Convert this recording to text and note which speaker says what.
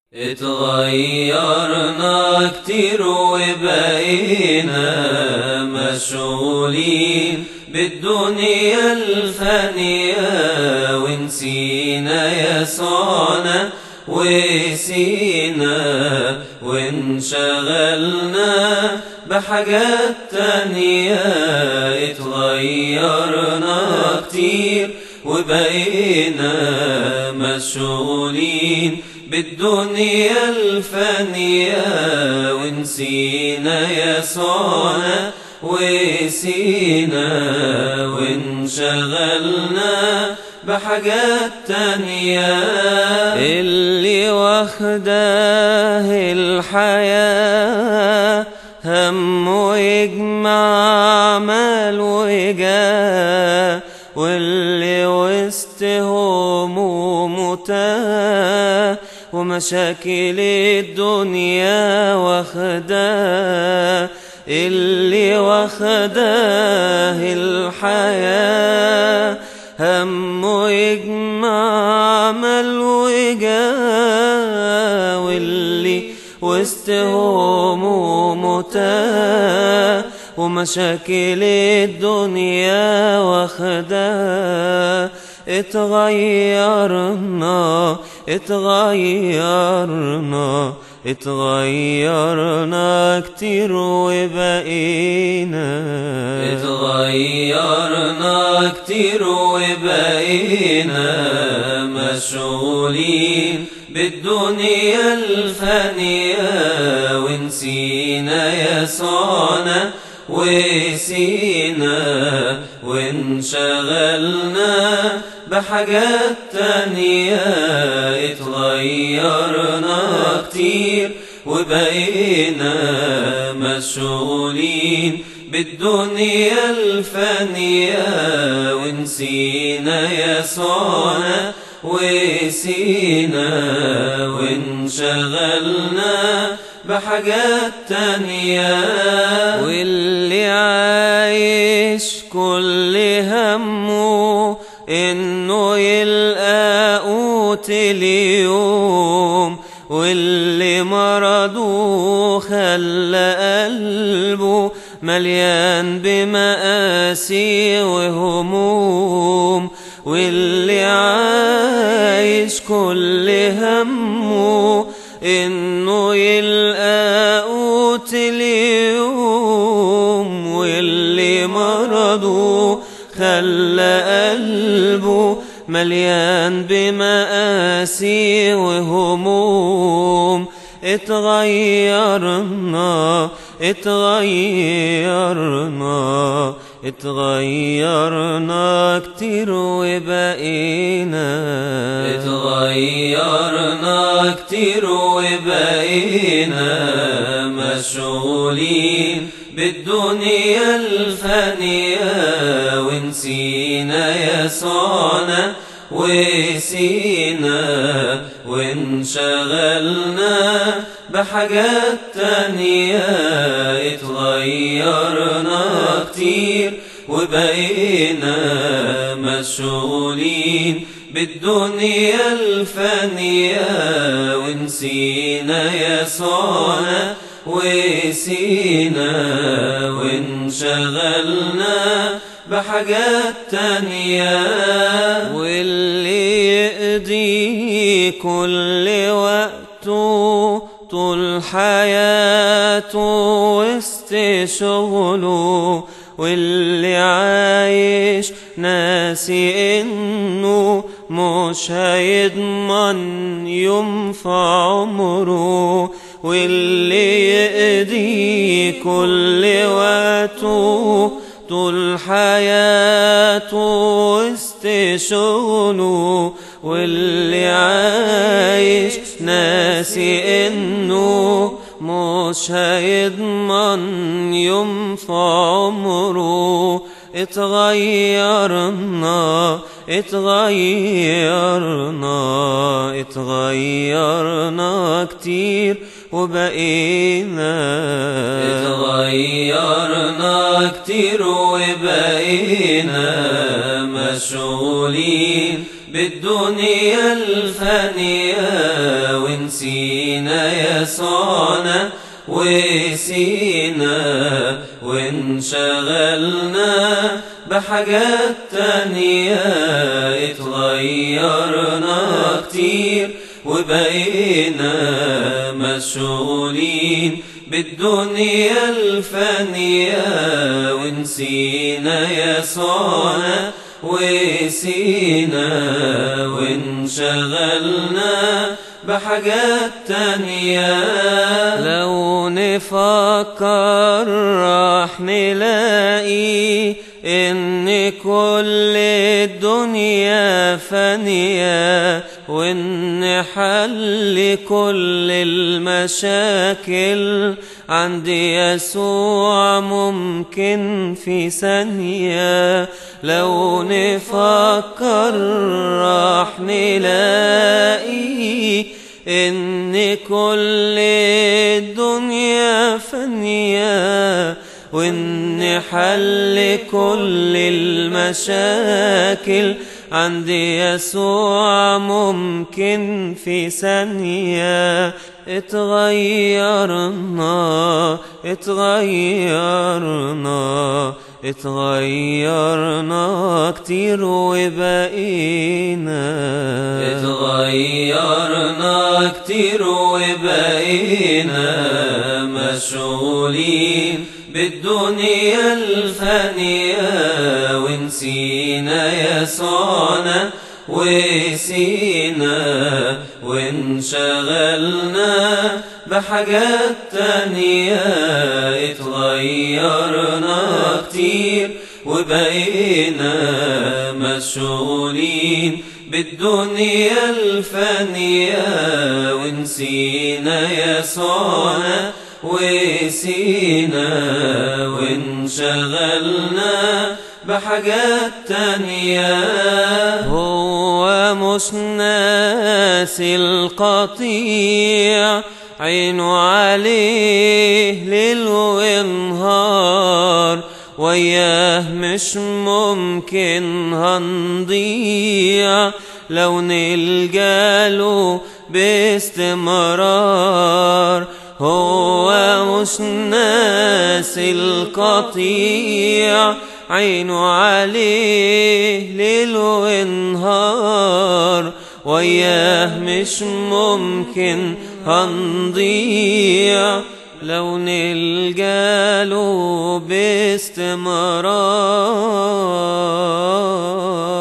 Speaker 1: اتغيرنا كتير وبقينا مشغولين بالدنيا الفانية ونسينا يسوعنا وسينا وانشغلنا بحاجات تانية اتغيرنا كتير وبقينا مشغولين بالدنيا الفانية ونسينا يسوعنا وسينا وانشغلنا بحاجات تانية اللي واخداه الحياة همه يجمع مال وجاه واللي وسط همومه تاه ومشاكل الدنيا واخداه اللي واخداه الحياة همه يجمع مال وجاه واللي وسط همومه تاه ومشاكل الدنيا واخداه اتغيرنا اتغيرنا اتغيرنا كتير وبقينا اتغيرنا كتير وبقينا مشغولين بالدنيا الفانية ونسينا يسوعنا وسينا وانشغلنا بحاجات تانية اتغيرنا كتير وبقينا مشغولين بالدنيا الفانية ونسينا يسوعنا وسينا وانشغلنا بحاجات تانية واللي عايش كل همه انه يلقى قوت اليوم واللي مرضه خلى قلبه مليان بمآسي وهموم واللي عايش كل همه انه يلقى قوت اليوم واللي مرضه خلى قلبه مليان بمآسي وهموم اتغيرنا اتغيرنا اتغيرنا كتير وبقينا اتغيرنا كتير وبقينا مشغولين بالدنيا الفانية ونسينا يسوعنا وسينا وانشغلنا بحاجات تانية اتغيرنا كتير وبقينا مشغولين بالدنيا الفانية ونسينا يسوعنا وسينا وانشغلنا بحاجات تانية واللي يقضي كل وقته طول حياته وسط شغله واللي عايش ناسي انه مش هيضمن يوم في عمره واللي يقضي كل وقته طول حياته وسط شغله واللي عايش ناسي انه مش هيضمن يوم في عمره اتغيرنا اتغيرنا اتغيرنا كتير وبقينا
Speaker 2: اتغيرنا كتير وبقينا مشغولين بالدنيا الفانية ونسينا يسوعنا وسينا وانشغلنا بحاجات تانية اتغيرنا كتير وبقينا مشغولين بالدنيا الفانية ونسينا يسوعنا وسينا وانشغلنا بحاجات تانية
Speaker 1: لو نفكر راح نلاقي إن كل الدنيا فانية وإن حل كل المشاكل عند يسوع ممكن في ثانية لو نفكر راح نلاقي إن كل الدنيا فانية وإن حل كل المشاكل عند يسوع ممكن في ثانية اتغيرنا اتغيرنا اتغيرنا كتير وبقينا
Speaker 2: اتغيرنا كتير وبقينا مشغولين بالدنيا الفانية ونسينا يسوعنا وسينا وانشغلنا بحاجات تانية اتغيرنا كتير وبقينا مشغولين بالدنيا الفانية ونسينا يسوعنا وسينا وانشغلنا بحاجات تانية
Speaker 1: هو مش ناسي القطيع عينه عليه ليل ونهار وياه مش ممكن هنضيع لو نلجاله باستمرار هو مش ناسي القطيع عينه عليه ليل ونهار وياه مش ممكن هنضيع لو نلجاله باستمرار